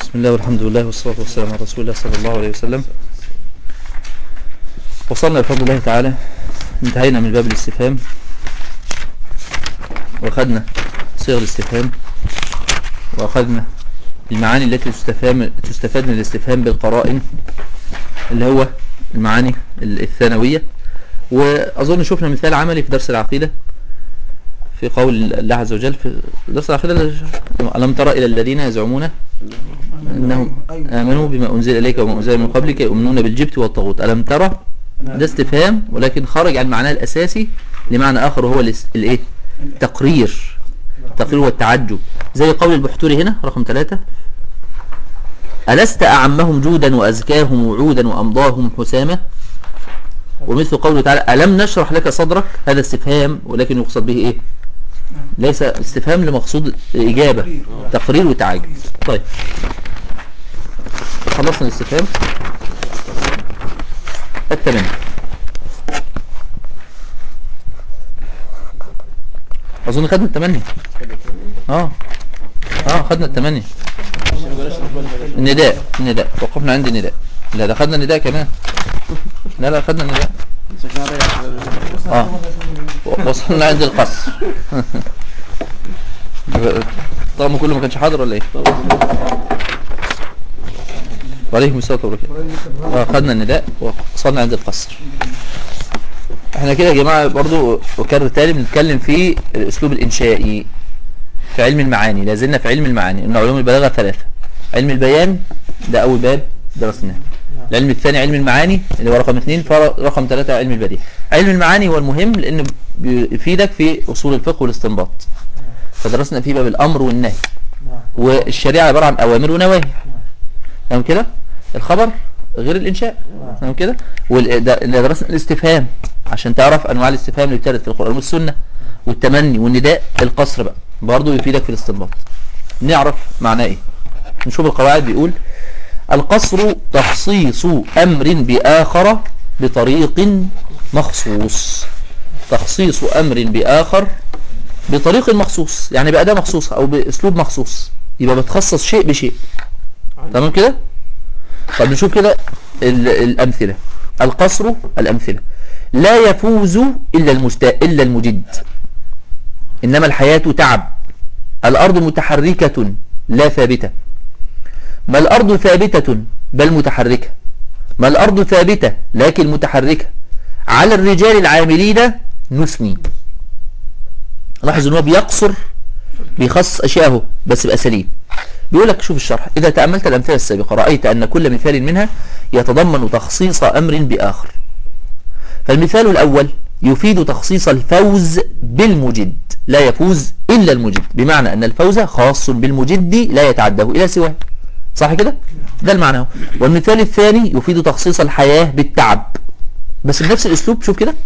بسم الله والحمد لله والصلاة والسلام على رسول الله صلى الله عليه وسلم وصلنا بفضل الله تعالى انتهينا من باب الاستفهام واخذنا صيغ الاستفهام واخذنا المعاني التي تستفهم تستفاد من الاستفهام بالقرائن اللي هو المعاني الثانوية واظن شفنا مثال عملي في درس العقيدة في قول الله عز وجل في درس العقيدة ألم ترى إلى الذين يزعمون أنهم آمنوا بما أنزل إليك وما أنزل من قبلك يؤمنون بالجبت والطاغوت ألم ترى ده استفهام ولكن خرج عن معناه الأساسي لمعنى آخر وهو الإيه تقرير التقرير والتعجب زي قول البحتوري هنا رقم ثلاثة ألست أعمهم جودا وأزكاهم وعودا وأمضاهم حسامة ومثل قوله تعالى ألم نشرح لك صدرك هذا استفهام ولكن يقصد به إيه ليس استفهام لمقصود إجابة تقرير وتعجب طيب خلصنا الاستفهام الثمانية أظن خدنا الثمانية اه اه خدنا الثمانية النداء النداء وقفنا عند النداء لا ده خدنا النداء كمان لا لا خدنا النداء اه وصلنا عند القصر طبعا كله ما كانش حاضر ولا ايه وعليكم السلام وبركاته اه خدنا النداء وصلنا عند القصر احنا كده يا جماعة برضو وكرر تاني بنتكلم في الاسلوب الانشائي في علم المعاني لازلنا في علم المعاني ان علوم البلاغة ثلاثة علم البيان ده اول باب درسناه العلم الثاني علم المعاني اللي هو رقم اثنين فرقم ثلاثة علم البديع علم المعاني هو المهم لانه بيفيدك في اصول الفقه والاستنباط فدرسنا فيه باب الامر والنهي والشريعة عبارة عن اوامر ونواهي تمام كده الخبر غير الانشاء تمام كده ودرسنا الاستفهام عشان تعرف انواع الاستفهام اللي بترد في القرآن والسنة والتمني والنداء القصر بقى برضه يفيدك في الاستنباط نعرف معناه ايه نشوف القواعد بيقول القصر تخصيص امر باخر بطريق مخصوص تخصيص امر باخر بطريق مخصوص يعني بأداة مخصوصة او باسلوب مخصوص يبقى بتخصص شيء بشيء تمام كده طب نشوف كده الامثلة القصر الامثلة لا يفوز الا المستاء الا المجد انما الحياة تعب الارض متحركة لا ثابتة ما الارض ثابتة بل متحركة ما الارض ثابتة لكن متحركة على الرجال العاملين نثني لاحظ ان هو بيقصر بيخص اشياءه بس باساليب بيقول لك شوف الشرح إذا تأملت الأمثلة السابقة رأيت أن كل مثال منها يتضمن تخصيص أمر بآخر فالمثال الأول يفيد تخصيص الفوز بالمجد لا يفوز إلا المجد بمعنى أن الفوز خاص بالمجد لا يتعده إلى سواه صح كده؟ ده المعنى والمثال الثاني يفيد تخصيص الحياة بالتعب بس بنفس الأسلوب شوف كده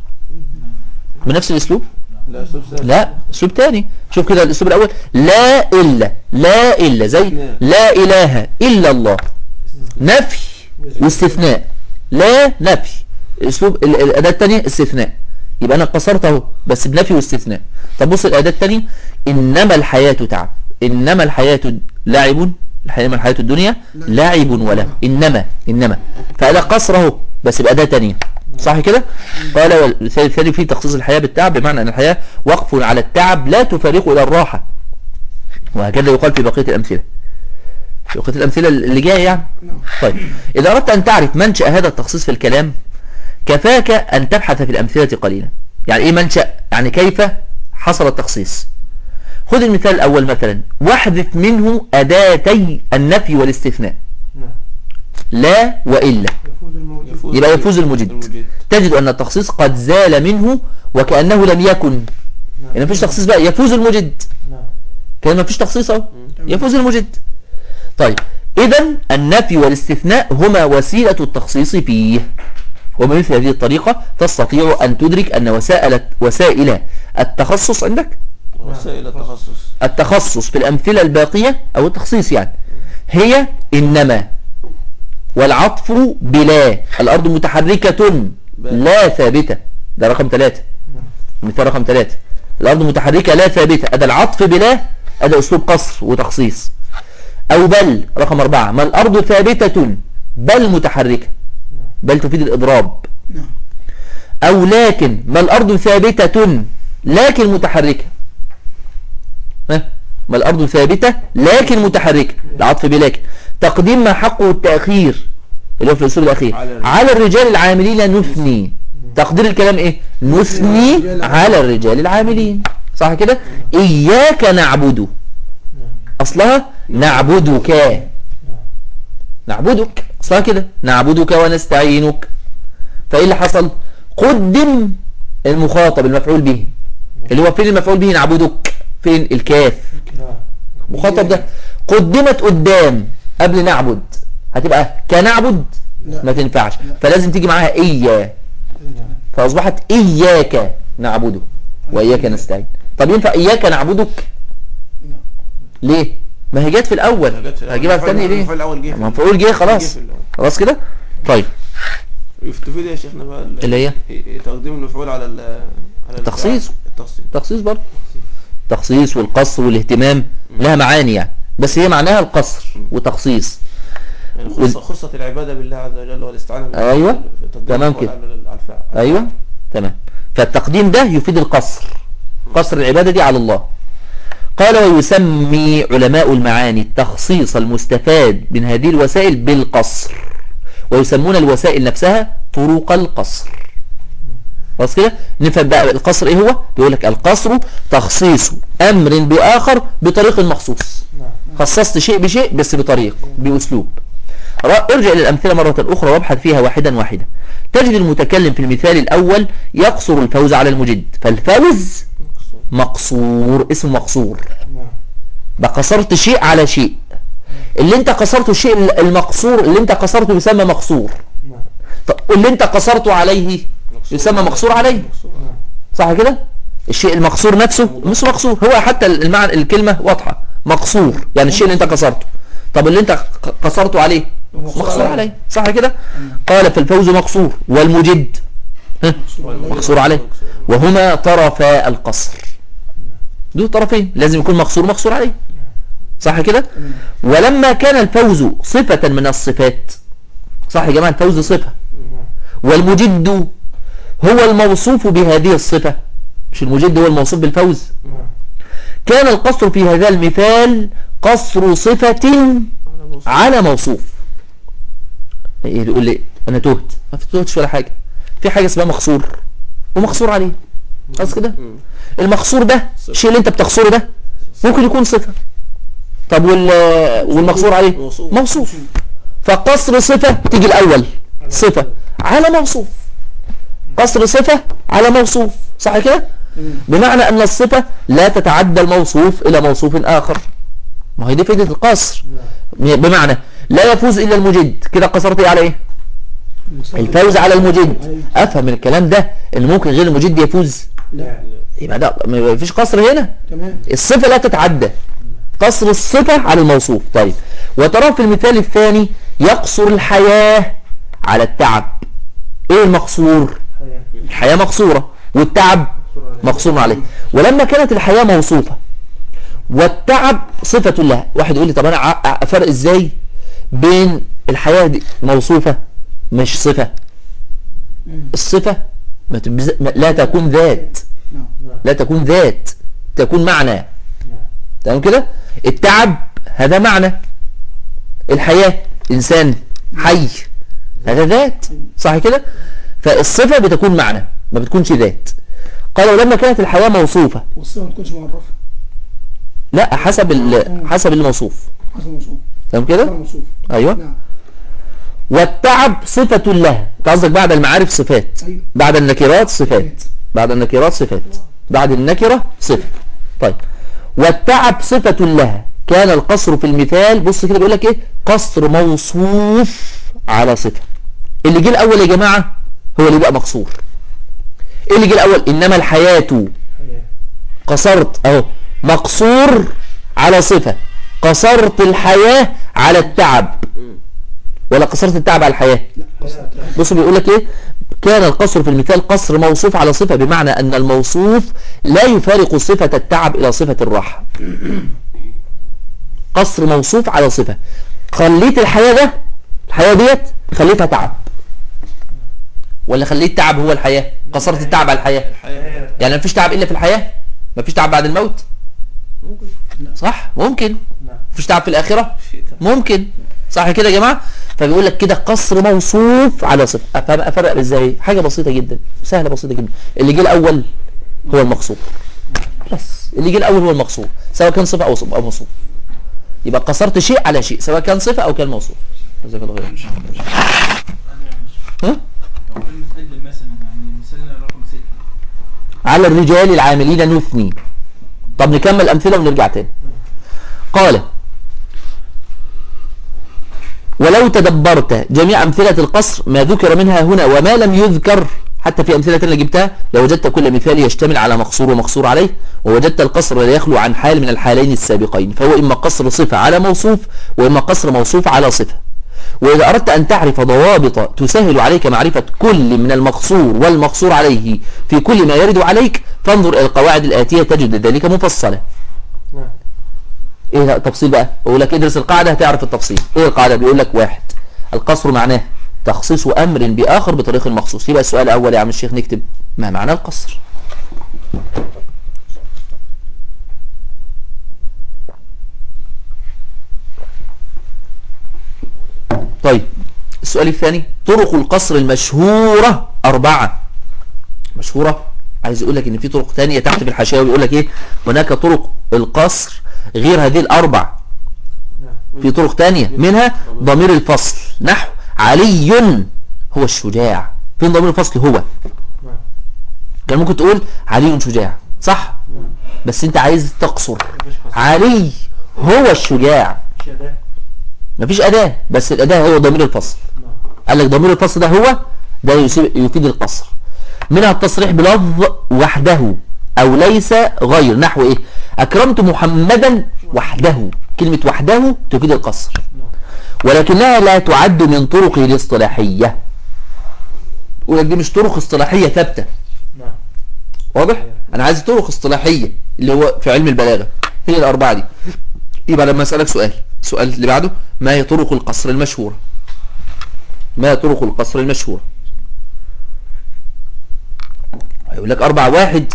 بنفس الأسلوب لا اسلوب ثاني لا اسلوب تاني شوف كده الاسلوب الاول لا الا لا الا زي لا اله الا الله نفي واستثناء لا نفي اسلوب ال- الاداه الثانيه استثناء يبقى انا قصرت اهو بس بنفي واستثناء طب بص الاداه الثانيه انما الحياه تعب انما الحياه لعب الحياه ما الحياه الدنيا لعب ولا انما انما فانا قصر اهو بس باداه ثانيه صح كده قال والثالث الثاني فيه تخصيص الحياة بالتعب بمعنى أن الحياة وقف على التعب لا تفارق إلى الراحة وهكذا يقال في بقية الأمثلة في بقية الأمثلة اللي جاية يعني طيب إذا أردت أن تعرف منشأ هذا التخصيص في الكلام كفاك أن تبحث في الأمثلة قليلا يعني إيه منشأ يعني كيف حصل التخصيص خذ المثال الأول مثلا واحذف منه أداتي النفي والاستثناء لا وإلا يفوز الموجود يبقى يفوز المجد تجد أن التخصيص قد زال منه وكأنه لم يكن يعني مفيش تخصيص بقى يفوز المجد نعم كان مفيش تخصيص اهو يفوز المجد طيب إذا النفي والاستثناء هما وسيلة التخصيص فيه وبمثل هذه الطريقة تستطيع أن تدرك أن وسائل وسائل التخصص عندك وسائل التخصص التخصص في الأمثلة الباقية أو التخصيص يعني هي إنما والعطف بلا الأرض متحركة لا ثابتة ده رقم ثلاثة مثال رقم ثلاثة الأرض متحركة لا ثابتة هذا العطف بلا هذا أسلوب قصر وتخصيص أو بل رقم أربعة ما الأرض ثابتة بل متحركة بل تفيد الإضراب نعم أو لكن ما الأرض ثابتة لكن متحركة ها؟ ما الأرض ثابتة لكن متحركة العطف بلكن تقديم ما حقه التأخير اللي هو في الأسلوب الأخير على الرجال. على الرجال العاملين نثني تقدير الكلام إيه نثني على الرجال العاملين صح كده إياك نعبد أصلها نعبدك نعبدك أصلها كده نعبدك ونستعينك فإيه اللي حصل قدم المخاطب المفعول به اللي هو فين المفعول به نعبدك فين الكاف مخاطب ده قدمت قدام قبل نعبد هتبقى كنعبد لا. ما تنفعش فلازم تيجي معاها إيا فأصبحت إياك نعبده وإياك نستعين طب ينفع إياك نعبدك ليه ما هي جت في الأول جت في الأول. هجيبها في الثاني ليه المفعول الأول جه في ما مفعول جه جه خلاص في الأول. خلاص كده طيب يستفيد يا شيخنا بقى ال- اللي هي تقديم المفعول على ال على التخصيص. الفعل. التخصيص تخصيص برضه تخصيص والقصر والاهتمام لها معاني يعني بس هي معناها القصر وتخصيص يعني خص خصة العبادة بالله عز وجل والاستعانة بالله أيوة. في تقديم تمام المفعول كده. على على الفعل ايوه تمام فالتقديم ده يفيد القصر قصر العبادة دي على الله قال ويسمي علماء المعاني التخصيص المستفاد من هذه الوسائل بالقصر ويسمون الوسائل نفسها طرق القصر خلاص كده نفهم بقى القصر ايه هو بيقول لك القصر تخصيص امر باخر بطريق مخصوص خصصت شيء بشيء بس بطريق باسلوب را- ارجع للأمثلة مرة أخرى وابحث فيها واحدا واحدا تجد المتكلم في المثال الأول يقصر الفوز على المجد فالفوز مقصور اسمه مقصور بقى قصرت شيء على شيء اللي انت قصرته الشيء المقصور اللي انت قصرته يسمى مقصور طب اللي انت قصرته عليه يسمى مقصور عليه صح كده الشيء المقصور نفسه مش مقصور هو حتى المعنى الكلمة واضحة مقصور يعني الشيء اللي انت قصرته طب اللي انت ق- قصرته عليه مقصور عليه صح كده قال فالفوز مقصور والمجد ها؟ مقصور عليه وهما طرفا القصر دول طرفين لازم يكون مقصور مقصور عليه صح كده ولما كان الفوز صفة من الصفات صح يا جماعة الفوز صفة والمجد هو الموصوف بهذه الصفة مش المجد هو الموصوف بالفوز كان القصر في هذا المثال قصر صفة على موصوف ايه يقول لي انا تهت ما في تهتش ولا حاجة في حاجة اسمها مقصور ومقصور عليه خلاص كده المقصور ده الشيء اللي انت بتقصره ده ممكن يكون صفة طب وال والمقصور عليه موصوف. موصوف فقصر صفة تيجي الاول صفة على موصوف قصر صفة على موصوف صح كده بمعنى ان الصفة لا تتعدى الموصوف الى موصوف اخر ما هي دي فائدة القصر بمعنى لا يفوز الا المجد كده قصرت ايه على ايه الفوز على المجد افهم من الكلام ده ان ممكن غير المجد يفوز لا يبقى ده ما فيش قصر هنا تمام الصفة لا تتعدى قصر الصفة على الموصوف طيب وترى في المثال الثاني يقصر الحياة على التعب ايه المقصور الحياة مقصورة والتعب مقصور عليه ولما كانت الحياة موصوفة والتعب صفة لها واحد يقول لي طب انا ع- افرق ازاي بين الحياة دي موصوفة مش صفة الصفة ما تبز... ما- لا تكون ذات نعم لا تكون ذات تكون معنى تمام كده التعب هذا معنى الحياة إنسان حي هذا ذات صح كده فالصفة بتكون معنى ما بتكونش ذات قال ولما كانت الحياة موصوفة والصفة ما تكونش معرفة لا حسب ال- حسب الموصوف حسب موصوف تمام حسب كده موصوف ايوه نعم والتعب صفة لها أنت قصدك بعد المعارف صفات أيوه بعد النكرات صفات بعد النكرات صفات بعد النكرة صفة طيب والتعب صفة لها كان القصر في المثال بص كده بيقول لك ايه قصر موصوف على صفة اللي جه الاول يا جماعة هو اللي بقى مقصور ايه اللي جه الاول انما الحياة قصرت اهو مقصور على صفة قصرت الحياة على التعب ولا قصرت التعب على الحياة لا قصرت بص بيقول لك ايه كان القصر في المثال قصر موصوف على صفة بمعنى ان الموصوف لا يفارق صفة التعب الى صفة الراحة قصر موصوف على صفة خليت الحياة ده الحياة ديت خليتها تعب ولا خليت تعب هو الحياة قصرت التعب على الحياة الحياة يعني مفيش تعب إلا في الحياة مفيش تعب بعد الموت ممكن صح ممكن نعم مفيش تعب في الآخرة شيء تاني. ممكن صح كده يا جماعة فبيقول لك كده قصر موصوف على صفة أفهم أفرق ازاي حاجة بسيطة جدا سهلة بسيطة جدا اللي جه الأول هو المقصور بس اللي جه الأول هو المقصور سواء كان صفة أو صفة أو موصوف يبقى قصرت شيء على شيء سواء كان صفة أو كان موصوف جزاك الله خير ها لو كلمة أجل مثلا يعني مثال رقم ستة على الرجال العاملين نثني طب نكمل أمثلة ونرجع تاني قال ولو تدبرت جميع أمثلة القصر ما ذكر منها هنا وما لم يذكر حتى في أمثلة اللي جبتها لوجدت كل مثال يشتمل على مقصور ومقصور عليه ووجدت القصر لا يخلو عن حال من الحالين السابقين فهو إما قصر صفة على موصوف وإما قصر موصوف على صفة وإذا أردت أن تعرف ضوابط تسهل عليك معرفة كل من المقصور والمقصور عليه في كل ما يرد عليك فانظر إلى القواعد الآتية تجد ذلك مفصلة نعم ايه لا التفصيل بقى يقول لك ادرس القاعدة هتعرف التفصيل ايه القاعدة بيقول لك واحد القصر معناه تخصيص امر باخر بطريق مخصوص يبقى السؤال الاول يا عم الشيخ نكتب ما معنى القصر طيب السؤال الثاني طرق القصر المشهورة أربعة مشهورة عايز يقول لك ان في طرق تانية تحت في الحاشية ويقول لك ايه هناك طرق القصر غير هذه الاربع نعم في طرق تانية منها ضمير الفصل نحو علي هو الشجاع فين ضمير الفصل هو نعم كان ممكن تقول علي شجاع صح نعم بس انت عايز تقصر مفيش قصر. علي هو الشجاع مفيش أداة مفيش اداة بس الاداة هو ضمير الفصل نعم قال لك ضمير الفصل ده هو ده يسيب- يفيد القصر منها التصريح بلفظ وحده او ليس غير نحو ايه اكرمت محمدا وحده كلمة وحده تفيد القصر نعم ولكنها لا تعد من طرقه الاصطلاحية يقول لك دي مش طرق اصطلاحية ثابتة نعم واضح انا عايز طرق اصطلاحية اللي هو في علم البلاغة هي الاربعة دي يبقى لما اسألك سؤال السؤال اللي بعده ما هي طرق القصر المشهورة ما هي طرق القصر المشهورة هيقول لك اربع واحد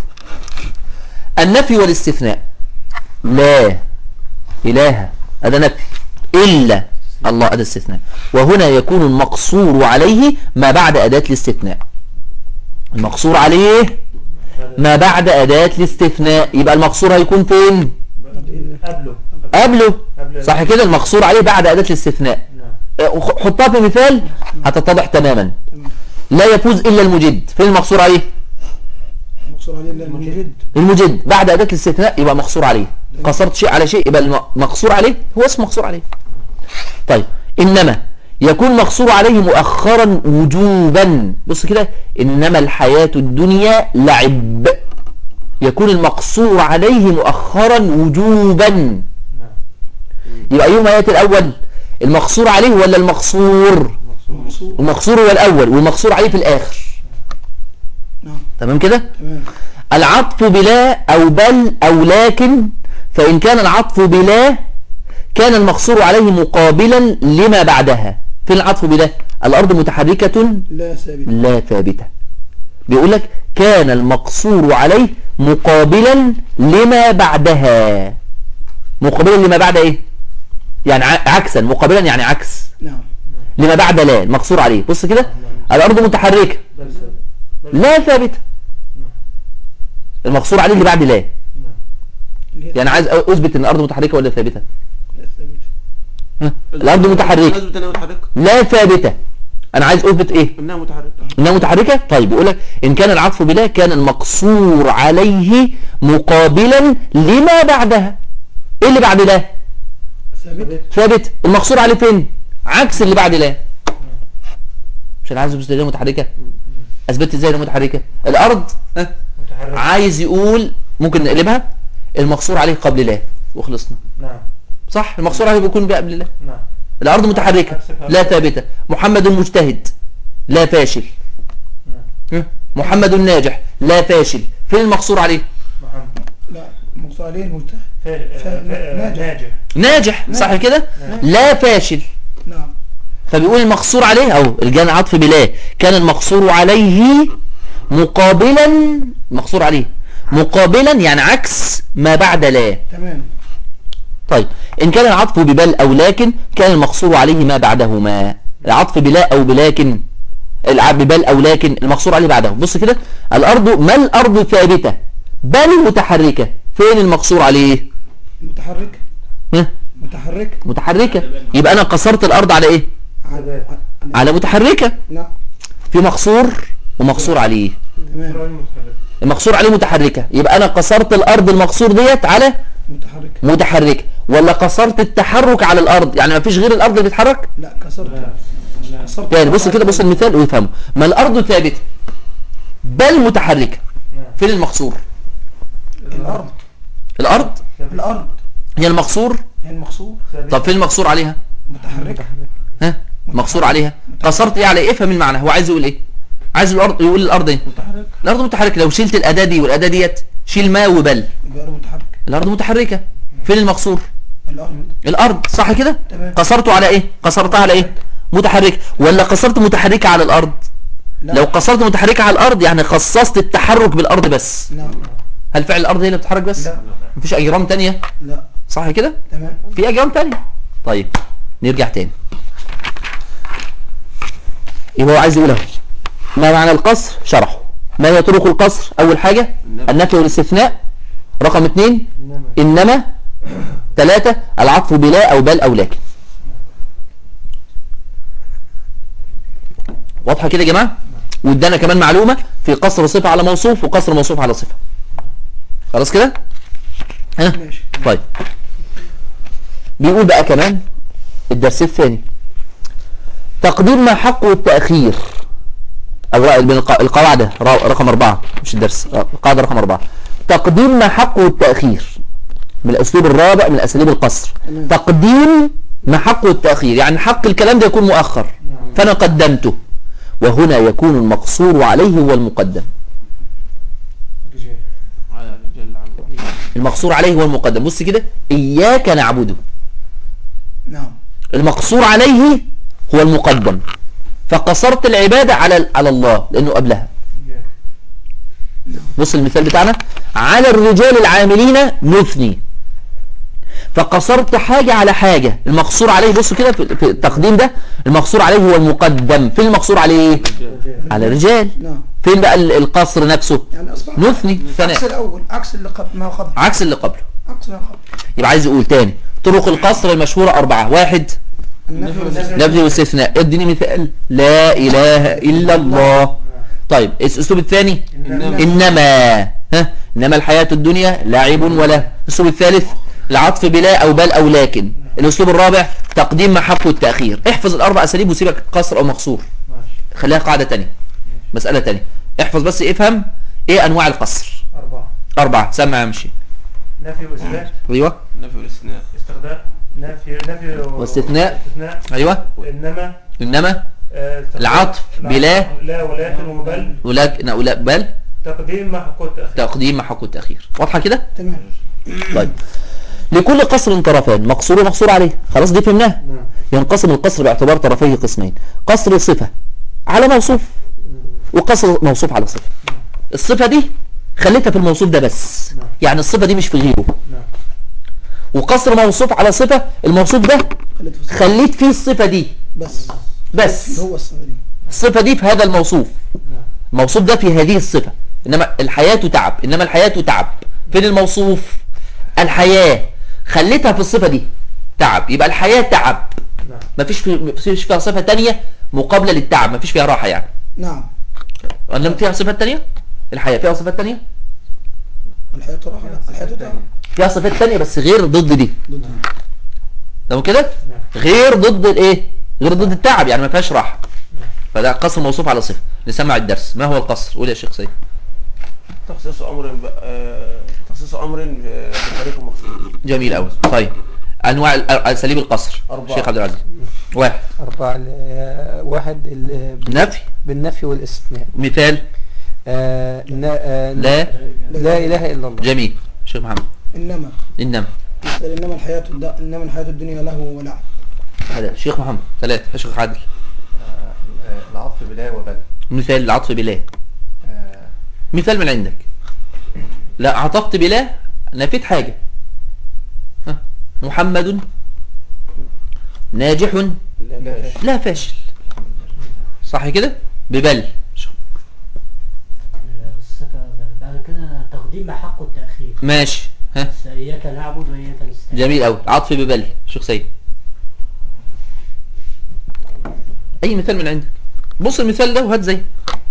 النفي والاستثناء لا اله هذا نفي الا الله هذا استثناء وهنا يكون المقصور عليه ما بعد اداة الاستثناء المقصور عليه ما بعد أداة الاستثناء يبقى المقصور هيكون فين قبله قبله قبل صح كده المقصور عليه بعد أداة الاستثناء نعم اه، خ- حطها في مثال هتتضح تماما لا يفوز إلا المجد فين المقصور عليه مقصور عليه الا المجد المجد بعد أداة الاستثناء يبقى مقصور عليه قصرت شيء على شيء يبقى المقصور عليه هو اسم مقصور عليه طيب إنما يكون مقصور عليه مؤخرا وجوبا بص كده إنما الحياة الدنيا لعب يكون المقصور عليه مؤخرا وجوبا نعم يبقى أيهما يأتي الأول المقصور عليه ولا المقصور مقصود المقصور هو الأول والمقصور عليه في الآخر نعم تمام كده تمام العطف بلا أو بل أو لكن فإن كان العطف بلا كان المقصور عليه مقابلا لما بعدها فين العطف بلا الأرض متحركة لا ثابت لا ثابتة بيقول لك كان المقصور عليه مقابلا لما بعدها مقابلا لما بعد ايه يعني ع- عكسا مقابلا يعني عكس نعم لما بعد لا المقصور عليه بص كده الأرض متحركة بل ثابت لا ثابتة المقصور عليه اللي بعد لا نعم اللي هي يعني عايز اثبت ان الارض متحركه ولا ثابته لا ثابت ها؟ الارض متحركه نسبة انها متحركة لا ثابته انا عايز اثبت ايه انها متحركة انها متحركه طيب يقول لك ان كان العطف بلا كان المقصور عليه مقابلا لما بعدها ايه اللي بعد لا ثابت ثابت المقصور عليه فين عكس اللي بعد لا مش انا عايز اثبت ان هي متحركه اثبت ازاي انها متحركه الارض ها؟ متحركة عايز يقول ممكن نقلبها المقصور عليه قبل لا وخلصنا نعم صح المقصور عليه بيكون قبل لا نعم الأرض متحركة عكس الحركة. لا ثابتة محمد مجتهد لا فاشل نعم محمد ناجح لا فاشل فين المقصور عليه محمد لا مقصور عليه المجتهد ناجح ناجح صح كده لا فاشل نعم فبيقول المقصور عليه او الجان عطف بلا كان المقصور عليه مقابلا مقصور عليه مقابلا يعني عكس ما بعد لا تمام طيب ان كان العطف ببل او لكن كان المقصور عليه ما بعدهما العطف بلا او بلكن الع- ببل او لكن المقصور عليه بعده بص كده الارض ما الارض ثابته بل متحركه فين المقصور عليه متحرك ها؟ متحرك متحركه يبقى انا قصرت الارض على ايه على على متحركه نعم في مقصور ومقصور عليه تمام المقصور عليه متحركه يبقى انا قصرت الارض المقصور ديت على متحرك متحركه ولا قصرت التحرك على الارض يعني ما فيش غير الارض اللي بتتحرك لا كسرت كسرت تاني بص كده بص المثال ويفهمه ما الارض ثابته بل متحركه فين المقصور الارض الارض الارض هي المقصور هي المقصور طب فين المقصور عليها متحرك ها مقصور عليها قصرت ايه على ايه فاهم المعنى هو عايز يقول ايه عايز الارض يقول الارض ايه متحرك الارض متحركه لو شلت الاداه دي والاداه ديت شيل ما وبل يبقى الارض متحرك الارض متحركه فين المقصور الارض الارض صح كده تمام. قصرته على ايه قصرتها على ايه متحركه ولا قصرت متحركه على الارض لا. لو قصرت متحركه على الارض يعني خصصت التحرك بالارض بس نعم هل فعل الارض هي اللي بتتحرك بس لا مفيش اجرام تانية لا صح كده تمام في اجرام تانية طيب نرجع تاني يبقى هو عايز يقول اهو ما معنى القصر شرحه ما هي طرق القصر اول حاجه النفي والاستثناء رقم اثنين انما ثلاثة العطف بلا او بل او لكن واضحه كده يا جماعه وادانا كمان معلومه في قصر صفه على موصوف وقصر موصوف على صفه خلاص كده ها ماشي طيب بيقول بقى كمان الدرس الثاني تقدير ما حقه التأخير أو رأي من الق- القاعدة را- رقم أربعة مش الدرس آه، القاعدة رقم أربعة تقدير ما حقه التأخير من الأسلوب الرابع من أساليب القصر تمام. تقديم ما حقه التأخير يعني حق الكلام ده يكون مؤخر فأنا قدمته وهنا يكون المقصور عليه هو المقدم على رجال العمل المقصور عليه هو المقدم بص كده إياك نعبده نعم المقصور عليه هو المقدم فقصرت العبادة على على الله لأنه قبلها بص المثال بتاعنا على الرجال العاملين نثني فقصرت حاجة على حاجة المقصور عليه بص كده في في التقديم ده المقصور عليه هو المقدم فين المقصور عليه على الرجال نعم فين بقى ال- القصر نفسه يعني اصبح نثني عكس ثناء الاول عكس اللي قبل ما هو قبل عكس اللي قبله عكس ما هو قبل يبقى عايز يقول تاني طرق القصر المشهورة أربعة واحد النفي والنفي نفي واستثناء اديني مثال لا اله الا الله طيب الاسلوب الثاني انما ها انما الحياه الدنيا لعب ولا الاسلوب الثالث العطف بلا او بل او لكن الاسلوب الرابع تقديم ما حقه التاخير احفظ الاربع اساليب وسيبك قصر او مقصور خليها قاعده تانية مساله تانية احفظ بس افهم ايه انواع القصر أربعة اربعه سمع امشي نفي وإثبات ايوه النفي والاستثناء استخدام نفي نفي و- واستثناء. واستثناء ايوه إنما انما آه، استخدام- العطف لا- بلا. لا ولكن وبل ولكن ولا بل تقديم ما حقه التأخير تقديم ما حقه التاخير واضحه كده تمام طيب لكل قصر طرفان مقصور ومقصور عليه خلاص دي فهمناها نعم ينقسم القصر باعتبار طرفيه قسمين قصر صفة على موصوف وقصر موصوف على صفة الصفة دي خليتها في الموصوف ده بس نعم. يعني الصفة دي مش في غيره نعم وقصر موصوف على صفة الموصوف ده خليته في الصف. خليت فيه الصفة دي بس بس هو الصفة دي الصفة دي في هذا الموصوف نعم الموصوف ده في هذه الصفة إنما الحياة تعب إنما الحياة تعب فين الموصوف الحياة خليتها في الصفة دي تعب يبقى الحياة تعب نعم مفيش في مفيش فيها صفة تانية مقابلة للتعب مفيش فيها راحة يعني نعم ولا فيها صفات تانية الحياة فيها صفات تانية الحياة راحة لا الحياة تعب فيها صفات تانية بس غير ضد دي ضد تمام كده نعم. غير ضد الايه غير ضد التعب يعني ما فيهاش راحة فده قصر موصوف على صفة نسمع الدرس ما هو القصر قول يا شيخ سيد تخصيص امر ب- آه، تخصيص امر آه، بطريق مخصوص جميل قوي طيب انواع ال- اساليب القصر أربعة. شيخ عبد العزيز واحد أربعة ال- واحد ال- نفي بالنفي والاستثناء مثال آه نا- آه لا لا إله إلا الله جميل شيخ محمد إنما انما يسأل إنما الحياة الد... إنما الحياة الدنيا له ولعب هذا شيخ محمد ثلاثة شيخ عادل آه، العطف بلا وبل مثال العطف بلا آه، مثال من عندك لا عطفت بلا نفيت حاجة ها. محمد ناجح لا فاشل. لا فاشل صح كده ببل الصفة بعد كده تقديم حق التأخير ماشي ها بس إياك نعبد وإياك نستعين جميل قوي عطف ببل شيخ سيد اي مثال من عندك بص المثال ده وهات زي آه،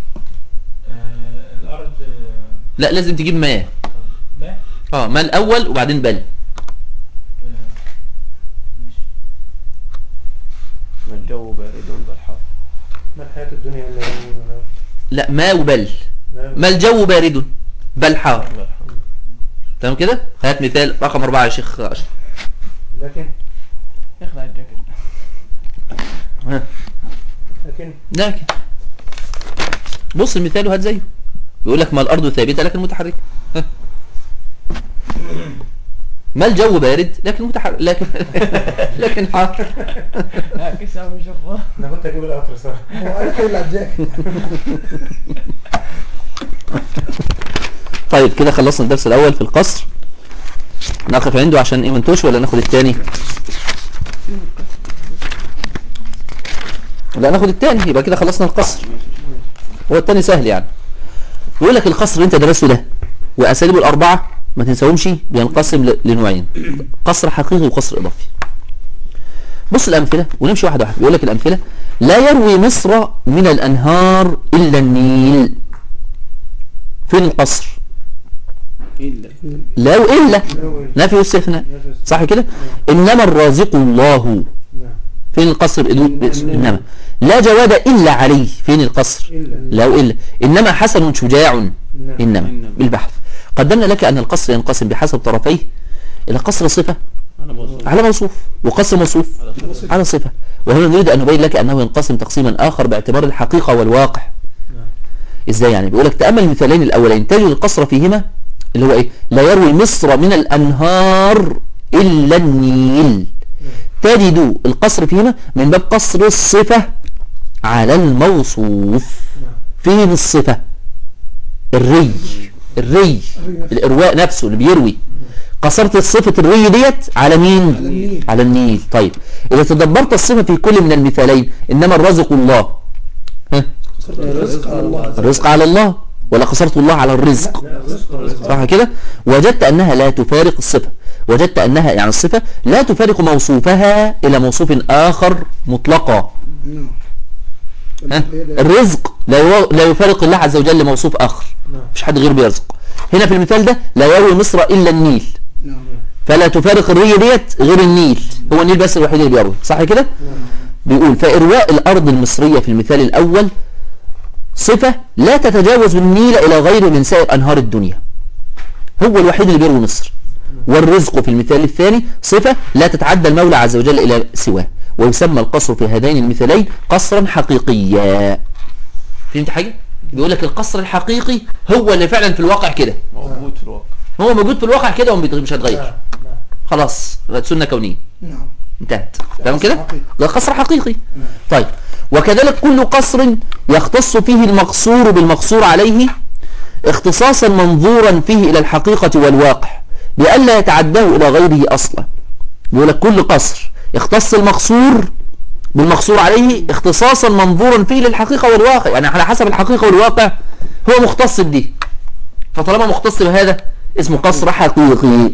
الأرض لا لازم تجيب ما آه، ما اه ما الاول وبعدين بل آه، ماشي. ما الجو بارد بالحر ما الحياة الدنيا إلا يوم لا ما وبل ما ما الجو بارد بل حار تمام كده هات مثال رقم أربعة يا شيخ أشرف لكن يخلع الجاكيت ها. لكن لكن بص المثال وهات زيه بيقول لك ما الأرض ثابتة لكن متحركة ها. ما الجو بارد لكن متحرك لكن لكن حار لا كيسة مش أخوة أنا كنت أجيب القطر صح هو قال خير الجاكيت طيب كده خلصنا الدرس الأول في القصر نقف عنده عشان ايه منتوش ولا ناخد التاني لا ناخد التاني يبقى كده خلصنا القصر هو التاني سهل يعني يقول لك القصر اللي انت درسته ده واساليبه الاربعه ما تنساهمش بينقسم ل- لنوعين قصر حقيقي وقصر اضافي بص الامثله ونمشي واحده واحده بيقول لك الامثله لا يروي مصر من الانهار الا النيل فين القصر إلا لا والا نفي واستثناء صح كده انما الرازق الله نعم فين القصر بإدو- باسم انما لا جواد الا عليه فين القصر إلا لا والا انما حسن شجاع نعم انما إنما. بالبحث قدمنا لك ان القصر ينقسم بحسب طرفيه الى قصر صفه أنا موصول على موصوف وقصر موصوف على صفر. على صفه وهنا نريد ان نبين لك انه ينقسم تقسيما اخر باعتبار الحقيقه والواقع نعم. ازاي يعني بيقول لك تامل المثالين الاولين تجد القصر فيهما اللي هو ايه لا يروي مصر من الانهار الا النيل تجد القصر فيهما من باب قصر الصفه على الموصوف نعم فين الصفه الري الري الارواء نفسه اللي بيروي قصرت صفة الري ديت على مين على النيل. على النيل طيب اذا تدبرت الصفة في كل من المثالين انما الرزق الله ها الرزق على الله الرزق على الله ولا قصرت الله على الرزق لا الرزق الرزق صح كده وجدت انها لا تفارق الصفة وجدت انها يعني الصفة لا تفارق موصوفها الى موصوف اخر مطلقا نعم ها الرزق لا يوا- لا يفارق الله عز وجل موصوف اخر نعم مفيش حد غير بيرزق هنا في المثال ده لا يروي مصر الا النيل نعم فلا تفارق الرية ديت غير النيل هو النيل بس الوحيد اللي بيروي صح كده بيقول فإرواء الأرض المصرية في المثال الأول صفة لا تتجاوز النيل إلى غير من سائر أنهار الدنيا هو الوحيد اللي بيروي مصر والرزق في المثال الثاني صفة لا تتعدى المولى عز وجل إلى سواه ويسمى القصر في هذين المثالين قصرا حقيقيا فهمت حاجة؟ بيقول لك القصر الحقيقي هو اللي فعلا في الواقع كده موجود في الواقع هو موجود في الواقع كده ومش هيتغير نعم نعم خلاص بقت سنة كونية نعم انتهت تمام قصر كده حقيقي. ده قصر حقيقي نعم. طيب وكذلك كل قصر يختص فيه المقصور بالمقصور عليه اختصاصا منظورا فيه الى الحقيقة والواقع لئلا يتعداه الى غيره اصلا بيقول لك كل قصر يختص المقصور بالمقصور عليه اختصاصا منظورا فيه للحقيقة والواقع يعني على حسب الحقيقة والواقع هو مختص بدي فطالما مختص بهذا اسمه قصر حقيقي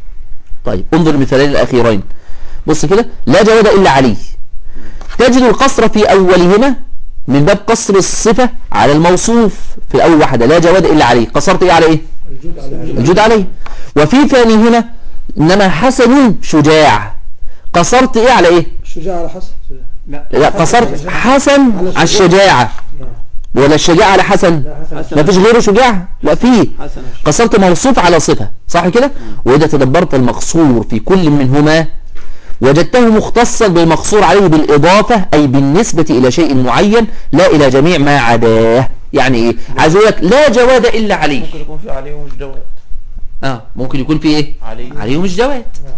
طيب انظر المثالين الأخيرين بص كده لا جواد إلا عليه تجد القصر في أولهما من باب قصر الصفة على الموصوف في أول واحدة لا جواد إلا عليه قصرت إيه على إيه الجود على الجود الجود عليه وفي ثانيهما إنما حسن شجاع قصرت إيه على إيه الشجاع على حسن لا لا قصرت حسن على الشجاعة نعم ولا الشجاعة على حسن لا حسن ما فيش غيره شجاع لا فيه حسن قصرت موصوف على صفة صح كده وإذا تدبرت المقصور في كل منهما وجدته مختصا بالمقصور عليه بالإضافة أي بالنسبة إلى شيء معين لا إلى جميع ما عداه يعني إيه عايز أقول لك لا جواد إلا عليه ممكن يكون في عليه ومش جواد آه ممكن يكون في إيه عليه عليه مش جواد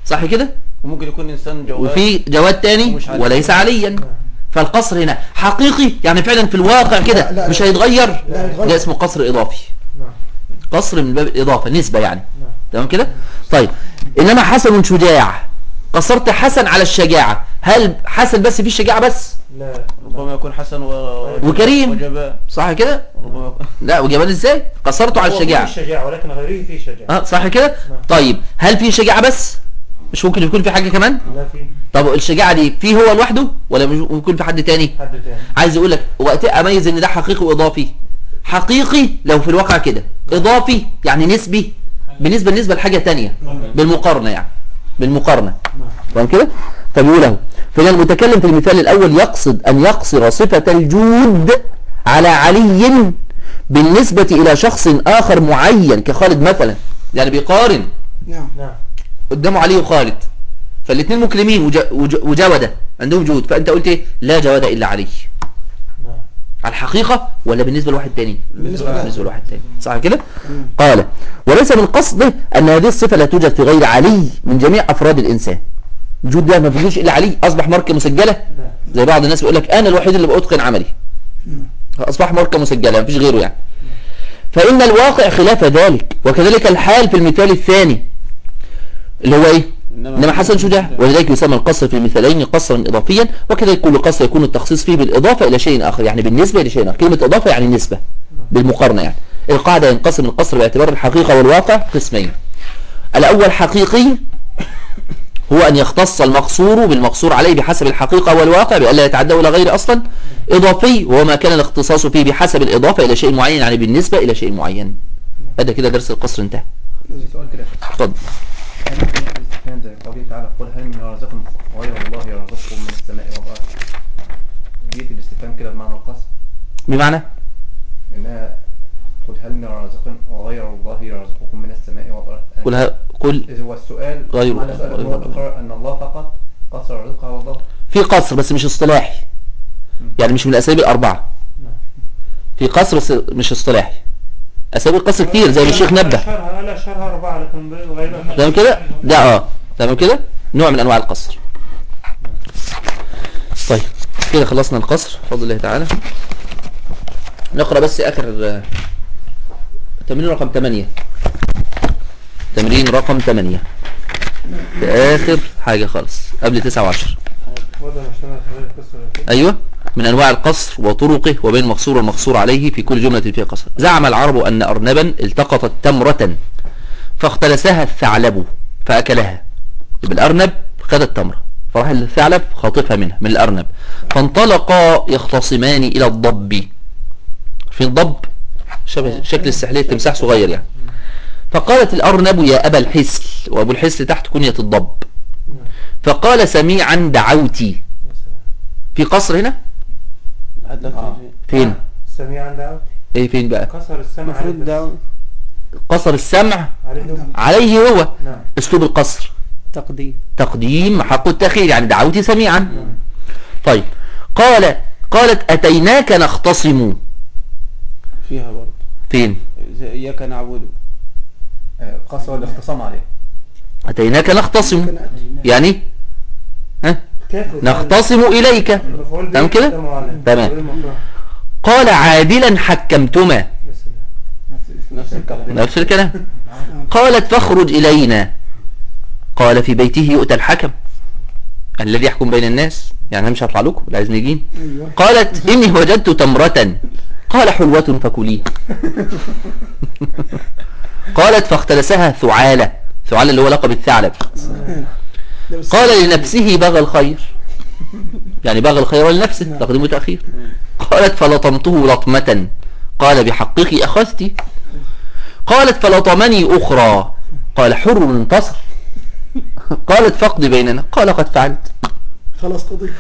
صح كده وممكن يكون انسان جواد وفي جواد تاني ومش علي. وليس عليا فالقصر هنا حقيقي يعني فعلا في الواقع لا، كده لا. مش هيتغير لا هيتغير. ده اسمه قصر اضافي نعم قصر من باب الاضافه نسبه يعني نعم. تمام كده طيب انما حسن شجاع قصرت حسن على الشجاعه هل حسن بس فيه الشجاعه بس لا ربما يكون حسن و... وكريم. وجبان صح كده ربما يكون لا وجمال ازاي قصرته على هو الشجاعه فيه الشجاعة ولكن غيره فيه شجاعة اه صح كده نعم. طيب هل في شجاعه بس مش ممكن يكون في حاجه كمان لا فيه طب الشجاعه دي فيه هو لوحده ولا مش ممكن في حد تاني حد تاني عايز يقول لك وقتها اميز ان ده حقيقي واضافي حقيقي لو في الواقع كده اضافي يعني نسبي بالنسبه بالنسبه لحاجه تانية بالمقارنه يعني بالمقارنه نعم تمام كده فبيقول له فهنا المتكلم في المثال الاول يقصد ان يقصر صفه الجود على علي بالنسبه الى شخص اخر معين كخالد مثلا يعني بيقارن نعم نعم قدامه علي وخالد فالاثنين مكلمين وج... وج... وجوده عندهم جود فانت قلت ايه لا جواد الا علي نعم على الحقيقة ولا بالنسبة لواحد تاني بالنسبة لواحد. بالنسبة لواحد تاني صح كده مم. قال وليس من قصده أن هذه الصفة لا توجد في غير علي من جميع أفراد الإنسان الجود ده ما فيهوش إلا علي أصبح ماركة مسجلة لا زي بعض الناس بيقول لك أنا الوحيد اللي بأتقن عملي أصبح ماركة مسجلة ما فيش غيره يعني فإن الواقع خلاف ذلك وكذلك الحال في المثال الثاني اللي هو إيه إنما حسن شجاع ولذلك يسمى القصر في المثالين قصرا إضافيا وكذلك كل قصر يكون التخصيص فيه بالإضافة إلى شيء آخر يعني بالنسبة لشيء آخر كلمة إضافة يعني نسبة بالمقارنة يعني القاعدة ينقسم القصر باعتبار الحقيقة والواقع قسمين الأول حقيقي هو أن يختص المقصور بالمقصور عليه بحسب الحقيقة والواقع بألا يتعدى إلى غير أصلا إضافي وهو ما كان الاختصاص فيه بحسب الإضافة إلى شيء معين يعني بالنسبة إلى شيء معين هذا كده درس القصر انتهى سؤال كده اتفضل هل ممكن يحدث استفهام زي قوله تعالى قل هل من رزق غير الله يرزقكم من السماء والارض جيت الاستفهام كده بمعنى القسم بمعنى انها قل هل من رزق غير الله يرزقكم من السماء والارض قل ها قل إذ هو السؤال غير- معنى سؤال غير- هو تقرر ان الله فقط قصر الرزق على الله في قصر بس مش اصطلاحي يعني مش من الأساليب الأربعة في قصر بس مش اصطلاحي أساليب القصر كتير زي ما الشيخ نبه أشهرها قال أشهرها أربعة لكن غيرها تمام كده ده اه تمام كده نوع من انواع القصر طيب كده خلصنا القصر بفضل الله تعالى نقرا بس اخر آه، تمرين رقم 8 تمرين رقم 8 في اخر حاجه خالص قبل 9 و10 وضع مشتمل على القصة التي ايوه من انواع القصر وطرقه وبين المقصور والمقصور عليه في كل جمله فيها قصر زعم العرب ان ارنبا التقطت تمره فاختلسها الثعلب فاكلها يبقى الارنب خد التمره فراح الثعلب خاطفها منها من الارنب فانطلقا يختصمان الى الضب في الضب شبه شكل السحليه تمساح صغير يعني فقالت الارنب يا ابا الحسل وابو الحسل تحت كنيه الضب فقال سميعا دعوتي يا سلام في قصر هنا حتى في فين سميعا دعوتي ايه فين بقى كسر السمع عليه المفروض بس. ده قصر السمع عليه دم. عليه هو نعم اسلوب القصر تقديم تقديم حق التأخير يعني دعوتي سميعا طيب قال قالت أتيناك نختصم فيها برضه فين زي إياك نعبد آه، قصر الاختصام عليه أتيناك نختصم يعني ها كافر نختصم إليك المفعول به تمام كده؟ قدامه عليه. تمام. المفعول. قال عادلا حكمتما يا سلام نفس الكلام نفس الكلام قالت فاخرج إلينا قال في بيته يؤتى الحكم الذي يحكم بين الناس يعني أنا مش هطلع لكم اللي عايز نجين ايوه قالت إني وجدت تمرة قال حلوة فكليها قالت فاختلسها ثعالة ثعالة اللي هو لقب الثعلب ده بس- قال لنفسه بغى الخير يعني بغى الخير لنفسه تقديم وتأخير قالت فلطمته لطمة قال بحقك أخذت قالت فلطمني أخرى قال حر انتصر قالت فقد بيننا قال قد فعلت خلاص قضي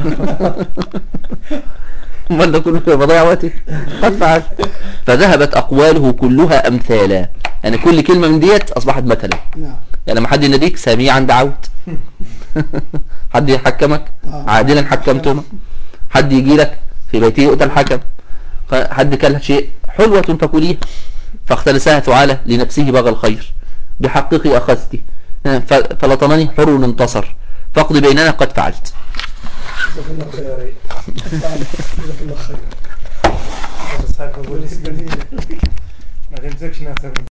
امال ده كله بضيع وقتي قد فعلت فذهبت أقواله كلها أمثالا يعني كل كلمة من ديت أصبحت مثلا نعم يعني لما حد يناديك سميعا دعوت حد يحكمك آه. عادلا حكمتما حد يجي لك في بيته يؤتى الحكم ق- حد كان شيء حلوة فكليها فاختلسها ثعالة لنفسه بغى الخير بحقك أخذت ف- فلطمني حر انتصر فاقضي بيننا قد فعلت جزاك الله خير جزاك الله خير بس هاي بقول ما تمسكش ناس